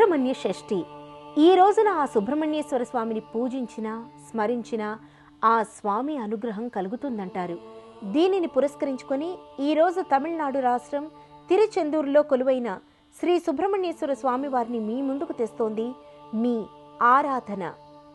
సుబ్రహ్మణ్య షష్ఠి ఈ రోజున ఆ సుబ్రహ్మణ్యేశ్వర స్వామిని పూజించిన స్మరించిన ఆ స్వామి అనుగ్రహం కలుగుతుందంటారు దీనిని పురస్కరించుకొని ఈ రోజు తమిళనాడు రాష్ట్రం తిరుచెందూరులో కొలువైన శ్రీ సుబ్రహ్మణ్యేశ్వర స్వామి వారిని మీ ముందుకు తెస్తోంది మీ ఆరాధన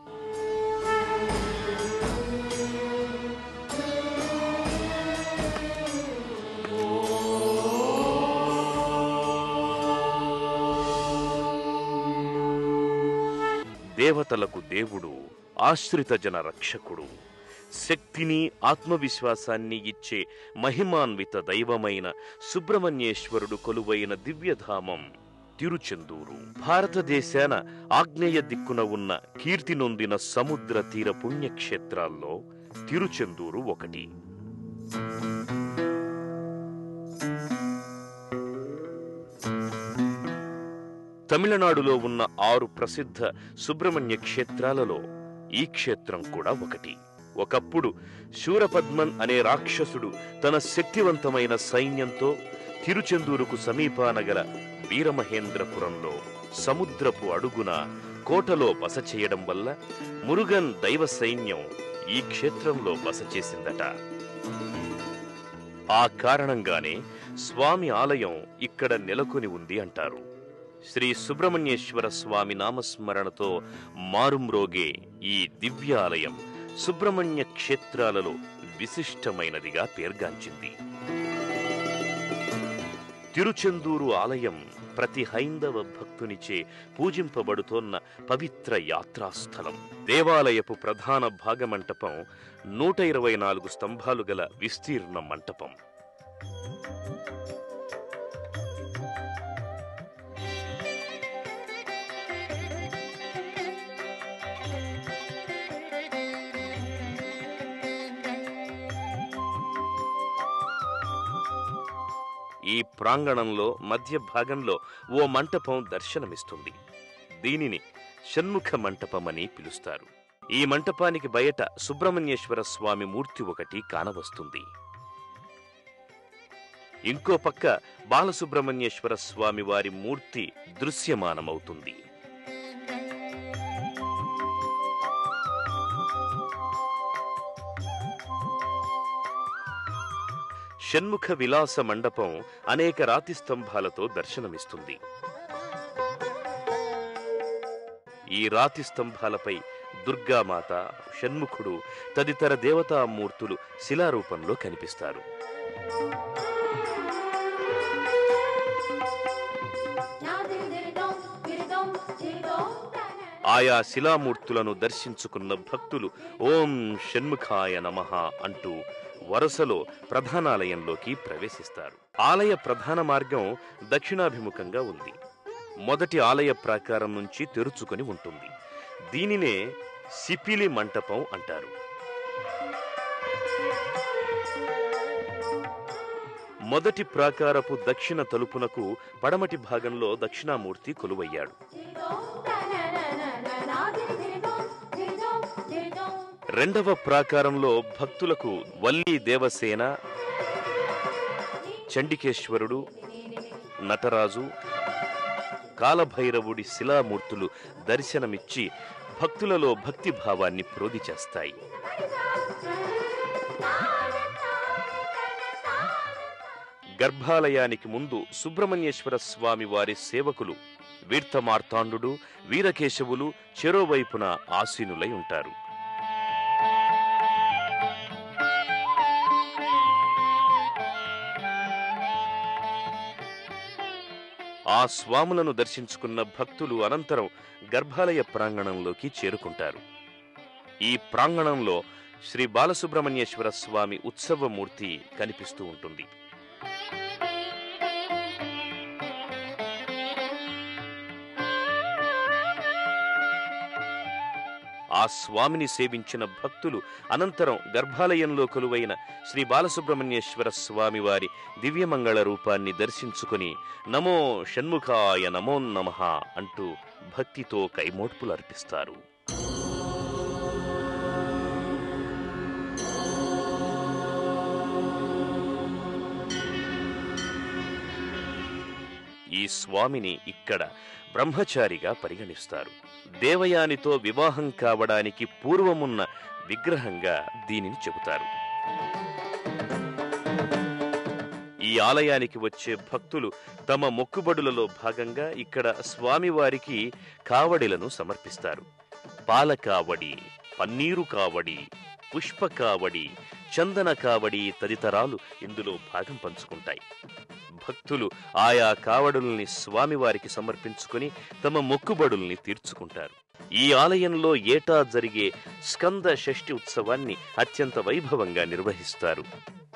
దేవతలకు దేవుడు ఆశ్రిత జన రక్షకుడు శక్తిని ఆత్మవిశ్వాసాన్ని ఇచ్చే మహిమాన్విత దైవమైన సుబ్రహ్మణ్యేశ్వరుడు కొలువైన దివ్యధామం తిరుచెందూరు భారతదేశాన ఆగ్నేయ దిక్కున ఉన్న కీర్తి నొందిన సముద్ర తీర పుణ్యక్షేత్రాల్లో తిరుచెందూరు ఒకటి తమిళనాడులో ఉన్న ఆరు ప్రసిద్ధ సుబ్రహ్మణ్య క్షేత్రాలలో ఈ క్షేత్రం కూడా ఒకటి ఒకప్పుడు శూరపద్మన్ అనే రాక్షసుడు తన శక్తివంతమైన సైన్యంతో తిరుచెందూరుకు సమీపాన గల వీరమహేంద్రపురంలో సముద్రపు అడుగున కోటలో బస చేయడం వల్ల మురుగన్ దైవ సైన్యం ఈ క్షేత్రంలో బస చేసిందట ఆ కారణంగానే స్వామి ఆలయం ఇక్కడ నెలకొని ఉంది అంటారు శ్రీ సుబ్రహ్మణ్యేశ్వర స్వామి నామస్మరణతో మారుమ్రోగే ఈ దివ్యాలయం సుబ్రహ్మణ్య క్షేత్రాలలో విశిష్టమైనదిగా పేర్గాంచింది తిరుచెందూరు ఆలయం ప్రతి హైందవ భక్తునిచే పూజింపబడుతోన్న పవిత్ర యాత్రాస్థలం దేవాలయపు ప్రధాన భాగమంటపం నూట ఇరవై నాలుగు స్తంభాలు గల విస్తీర్ణ మంటపం ఈ ప్రాంగణంలో మధ్య భాగంలో ఓ మంటపం దర్శనమిస్తుంది దీనిని షణ్ముఖ మంటపమని పిలుస్తారు ఈ మంటపానికి బయట సుబ్రహ్మణ్యేశ్వర స్వామి మూర్తి ఒకటి కానవస్తుంది ఇంకో పక్క బాలసుబ్రహ్మణ్యేశ్వర స్వామి వారి మూర్తి దృశ్యమానమవుతుంది షణ్ముఖ విలాస మండపం అనేక రాతి స్తంభాలతో దర్శనమిస్తుంది ఈ రాతి స్తంభాలపై దుర్గామాత షణ్ముఖుడు తదితర దేవతామూర్తులు శిలారూపంలో కనిపిస్తారు ఆయా శిలామూర్తులను దర్శించుకున్న భక్తులు ఓం షణ్ముఖాయ నమః అంటూ వరుసలో ప్రధానాలయంలోకి ప్రవేశిస్తారు ఆలయ ప్రధాన మార్గం దక్షిణాభిముఖంగా ఉంది మొదటి ఆలయ ప్రాకారం నుంచి తెరుచుకొని ఉంటుంది దీనినే సిపిలి మంటపం అంటారు మొదటి ప్రాకారపు దక్షిణ తలుపునకు పడమటి భాగంలో దక్షిణామూర్తి కొలువయ్యాడు రెండవ ప్రాకారంలో భక్తులకు వల్లి దేవసేన చండికేశ్వరుడు నటరాజు కాలభైరవుడి శిలామూర్తులు దర్శనమిచ్చి భక్తులలో భక్తి భావాన్ని ప్రోది చేస్తాయి గర్భాలయానికి ముందు సుబ్రహ్మణ్యేశ్వర స్వామి వారి సేవకులు వీర్తమార్తాండు వీరకేశవులు చెరోవైపున ఆసీనులై ఉంటారు ఆ స్వాములను దర్శించుకున్న భక్తులు అనంతరం గర్భాలయ ప్రాంగణంలోకి చేరుకుంటారు ఈ ప్రాంగణంలో శ్రీ బాలసుబ్రహ్మణ్యేశ్వర స్వామి ఉత్సవమూర్తి కనిపిస్తూ ఉంటుంది ఆ స్వామిని సేవించిన భక్తులు అనంతరం గర్భాలయంలో కొలువైన శ్రీ బాలసుబ్రహ్మణ్యేశ్వర స్వామి వారి దివ్యమంగళ రూపాన్ని దర్శించుకుని నమో షణ్ముఖాయ నమో నమః అంటూ భక్తితో కైమోడ్పులర్పిస్తారు ఈ స్వామిని ఇక్కడ బ్రహ్మచారిగా పరిగణిస్తారు దేవయానితో వివాహం కావడానికి పూర్వమున్న విగ్రహంగా దీనిని చెబుతారు ఈ ఆలయానికి వచ్చే భక్తులు తమ మొక్కుబడులలో భాగంగా ఇక్కడ స్వామివారికి కావడిలను సమర్పిస్తారు పాల కావడి పన్నీరు కావడి పుష్ప కావడి చందన కావడి తదితరాలు ఇందులో భాగం పంచుకుంటాయి భక్తులు ఆయా కావడుల్ని స్వామివారికి సమర్పించుకొని తమ మొక్కుబడుల్ని తీర్చుకుంటారు ఈ ఆలయంలో ఏటా జరిగే స్కంద షష్ఠి ఉత్సవాన్ని అత్యంత వైభవంగా నిర్వహిస్తారు